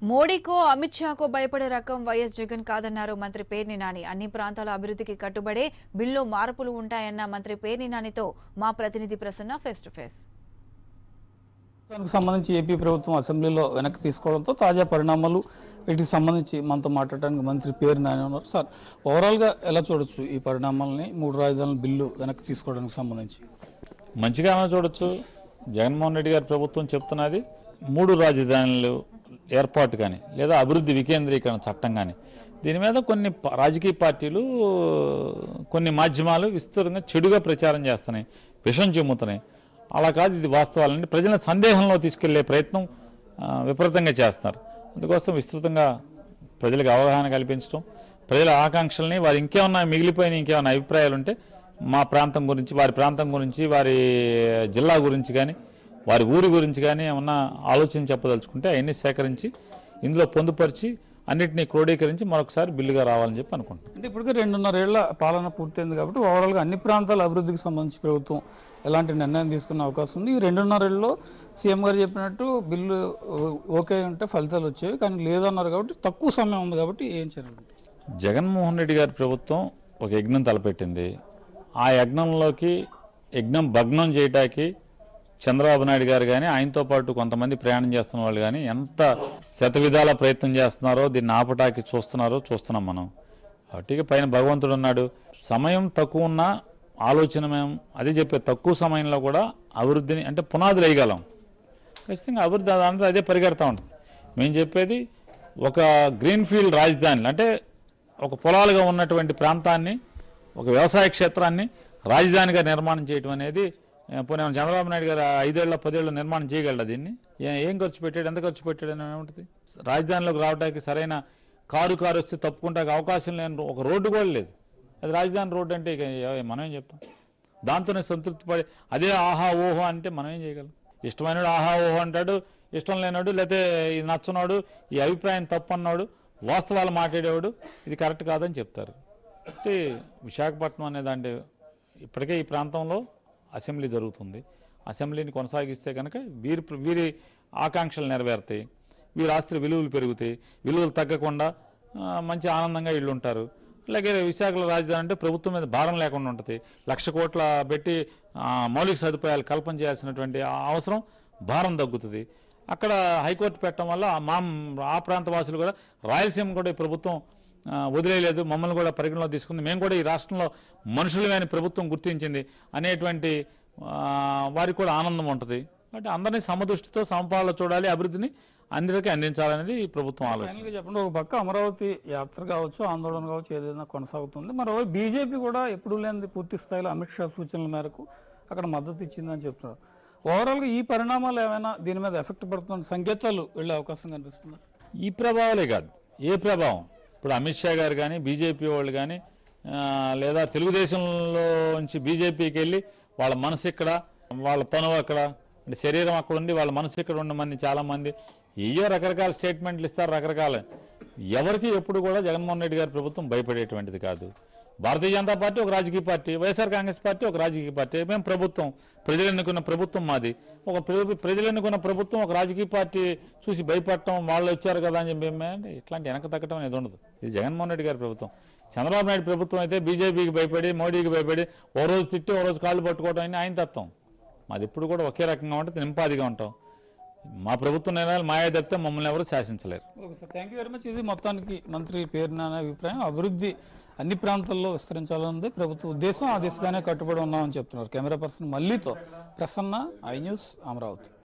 మోడీకో అమిత్ షాకో భయపడే రకం వైఎస్ జగన్ కాదన్నారు మంత్రి పేర్ని నాని అన్ని ప్రాంతాల అభివృద్ధికి కట్టుబడే బిల్లో మార్పులు ఉంటాయన్న మంత్రి పేర్ని నానితో మా ప్రతినిధి ప్రసన్న ఫేస్ టు ఫేస్ దానికి సంబంధించి ఏపీ ప్రభుత్వం అసెంబ్లీలో వెనక్కి తీసుకోవడంతో తాజా పరిణామాలు వీటికి సంబంధించి మనతో మాట్లాడడానికి మంత్రి పేరు నాని ఉన్నారు సార్ ఓవరాల్గా ఎలా చూడొచ్చు ఈ పరిణామాలని మూడు రాజధానుల బిల్లు వెనక్కి తీసుకోవడానికి సంబంధించి మంచిగానే చూడొచ్చు జగన్మోహన్ రెడ్డి గారి ప్రభుత్వం చెప్తున్నది మూడు రాజధానులు ఏర్పాటు కానీ లేదా అభివృద్ధి వికేంద్రీకరణ చట్టం కానీ దీని మీద కొన్ని ప- రాజకీయ పార్టీలు కొన్ని మాధ్యమాలు విస్తృతంగా చెడుగా ప్రచారం చేస్తున్నాయి విషం చెమ్ముతున్నాయి అలా కాదు ఇది వాస్తవాలని ప్రజల సందేహంలో తీసుకెళ్లే ప్రయత్నం ఆ, విపరీతంగా చేస్తున్నారు అందుకోసం విస్తృతంగా ప్రజలకు అవగాహన కల్పించడం ప్రజల ఆకాంక్షల్ని వారు ఇంకేమన్నా మిగిలిపోయిన ఇంకేమన్నా అభిప్రాయాలు ఉంటే మా ప్రాంతం గురించి వారి ప్రాంతం గురించి వారి జిల్లా గురించి కానీ వారి ఊరి గురించి కానీ ఏమన్నా ఆలోచన చెప్పదలుచుకుంటే అవన్నీ సేకరించి ఇందులో పొందుపరిచి అన్నిటినీ క్రోడీకరించి మరొకసారి బిల్లుగా రావాలని చెప్పి అనుకుంటున్నాను అంటే ఇప్పటికే రెండున్నరేళ్ల పాలన పూర్తయింది కాబట్టి ఓవరాల్గా అన్ని ప్రాంతాల అభివృద్ధికి సంబంధించి ప్రభుత్వం ఎలాంటి నిర్ణయం తీసుకునే అవకాశం ఉంది ఈ రెండున్నరేళ్ళలో సీఎం గారు చెప్పినట్టు బిల్లు ఓ- ఓకే ఉంటే ఫలితాలు వచ్చేవి కానీ లేదన్నారు కాబట్టి తక్కువ సమయం ఉంది కాబట్టి ఏం చేయాలి జగన్మోహన్ రెడ్డి గారి ప్రభుత్వం ఒక యజ్ఞం తలపెట్టింది ఆ యజ్ఞంలోకి యజ్ఞం భగ్నం చేయటానికి చంద్రబాబు నాయుడు గారు కానీ ఆయనతో పాటు కొంతమంది ప్రయాణం చేస్తున్న వాళ్ళు కానీ ఎంత శతవిధాల ప్రయత్నం చేస్తున్నారో దీన్ని ఆపటానికి చూస్తున్నారో చూస్తున్నాం మనం కాబట్టి పైన భగవంతుడు ఉన్నాడు సమయం తక్కువ ఉన్నా ఆలోచన మేము అదే చెప్పే తక్కువ సమయంలో కూడా అభివృద్ధిని అంటే పునాదులు వేయగలం ఖచ్చితంగా అభివృద్ధి అదంతా అదే పరిగెడతా ఉంటుంది మేము చెప్పేది ఒక గ్రీన్ ఫీల్డ్ రాజధాని అంటే ఒక పొలాలుగా ఉన్నటువంటి ప్రాంతాన్ని ఒక వ్యవసాయ క్షేత్రాన్ని రాజధానిగా నిర్మాణం చేయడం అనేది ఏ, పోనీ ఏమన్నా చంద్రబాబు నాయుడు గారు ఐదేళ్ల పదేళ్ళ నిర్మాణం చేయగలడా దీన్ని ఏ- ఏం ఖర్చు పెట్టాడు ఎంత ఖర్చు పెట్టాడు అని ఏముంటుంది రాజధానిలోకి రావడానికి సరైన కారు కారు వస్తే తప్పుకుంటానికి అవకాశం లేని ఒక రోడ్డు కూడా లేదు అది రాజధాని రోడ్డు అంటే ఇక ఏ- మనం ఏం చెప్తాం దాంతోనే సంతృప్తి పడి అదే ఆహా ఓహో అంటే మనం ఏం చేయగలం ఇష్టమైనడు ఆహా ఓహో అంటాడు ఇష్టం లేనాడు లేకపోతే ఇది నచ్చనాడు ఈ అభిప్రాయం తప్పు అన్నాడు వాస్తవాలు మాట్లాడేవాడు ఇది కరెక్ట్ కాదని చెప్తారు అంటే విశాఖపట్నం అనే దాంట్లో ఇప్పటికే ఈ ప్రాంతంలో అసెంబ్లీ జరుగుతుంది అసెంబ్లీని కొనసాగిస్తే కనుక వీరి వీరి ఆకాంక్షలు నెరవేరుతాయి వీరి ఆస్తుల విలువలు పెరుగుతాయి విలువలు తగ్గకుండా ఆ, మంచి ఆనందంగా ఇళ్ళు ఉంటారు అలాగే విశాఖలో రాజధాని అంటే ప్రభుత్వం మీద భారం లేకుండా ఉంటుంది లక్ష కోట్ల పెట్టి ఆ, మౌలిక సదుపాయాలు కల్పన చేయాల్సినటువంటి ఆ అవసరం భారం తగ్గుతుంది అక్కడ హైకోర్టు పెట్టడం వల్ల ఆ మా ఆ ప్రాంత వాసులు కూడా రాయలసీమ కూడా ఈ ప్రభుత్వం ఆ, వదిలేయలేదు మమ్మల్ని కూడా పరిగణలో తీసుకుంది మేము కూడా ఈ రాష్ట్రంలో మనుషులమైన ప్రభుత్వం గుర్తించింది అనేటువంటి ఆ, వారికి కూడా ఆనందం ఉంటుంది అంటే అందరినీ సమదృష్టితో సమపాలలో చూడాలి అభివృద్ధిని అందరికీ అందించాలనేది ఈ ప్రభుత్వం ఆలోచన ఫైనల్గా చెప్పండి ఒక పక్క అమరావతి యాత్ర కావచ్చు ఆందోళన కావచ్చు ఏదైనా కొనసాగుతుంది మరోవైపు బీజేపీ కూడా ఎప్పుడు లేనిది పూర్తి స్థాయిలో అమిత్ షా సూచనల మేరకు అక్కడ మద్దతు ఇచ్చిందని చెప్తున్నారు ఓవరాల్గా ఈ పరిణామాలు ఏమైనా దీని మీద ఎఫెక్ట్ పడుతున్న సంకేతాలు వెళ్ళే అవకాశం కనిపిస్తుంది ఈ ప్రభావాలే కాదు ఏ ప్రభావం ఇప్పుడు అమిత్ షా గారు కానీ బీజేపీ వాళ్ళు కానీ ఆ, లేదా తెలుగుదేశంలో నుంచి బీజేపీకి వెళ్ళి వాళ్ళ మనసు ఇక్కడ వాళ్ళ తనువు అక్కడ అంటే శరీరం అక్కడ ఉండి వాళ్ళ మనసు ఇక్కడ ఉన్న మంది చాలామంది ఏయో రకరకాల స్టేట్మెంట్లు ఇస్తారు రకరకాల ఎవరికి ఎప్పుడు కూడా జగన్మోహన్ రెడ్డి గారి ప్రభుత్వం భయపడేటువంటిది కాదు భారతీయ జనతా పార్టీ ఒక రాజకీయ పార్టీ వైఎస్ఆర్ కాంగ్రెస్ పార్టీ ఒక రాజకీయ పార్టీ మేము ప్రభుత్వం ప్రజలు ఎన్నుకున్న ప్రభుత్వం మాది ఒక ప్ర- ప్రజలు ఎన్నుకున్న ప్రభుత్వం ఒక రాజకీయ పార్టీ చూసి భయపడటం వాళ్ళు వచ్చారు కదా అని చెప్పి మేము అంటే ఇట్లాంటి వెనక తగ్గటం అనేది ఉండదు ఇది జగన్మోహన్ రెడ్డి గారి ప్రభుత్వం చంద్రబాబు నాయుడు ప్రభుత్వం అయితే బీజేపీకి భయపడి మోడీకి భయపడి ఓ రోజు తిట్టి ఓ రోజు కాళ్ళు పట్టుకోవడం అని ఆయన తత్వం మాది ఎప్పుడు కూడా ఒకే రకంగా ఉంటుంది నింపాదిగా ఉంటాం మా ప్రభుత్వం నిర్ణయాలు మాయా తప్పితే మమ్మల్ని ఎవరు శాసించలేరు okay sir thank you very much ఇది మొత్తానికి మంత్రి పేరు నాని అభిప్రాయం అభివృద్ధి అన్ని ప్రాంతాల్లో విస్తరించాలన్నది ప్రభుత్వ ఉద్దేశం ఆ దిశగానే కట్టుబడి ఉన్నామని చెప్తున్నారు కెమెరా పర్సన్ మల్లీతో ప్రసన్న ఐ న్యూస్ అమరావతి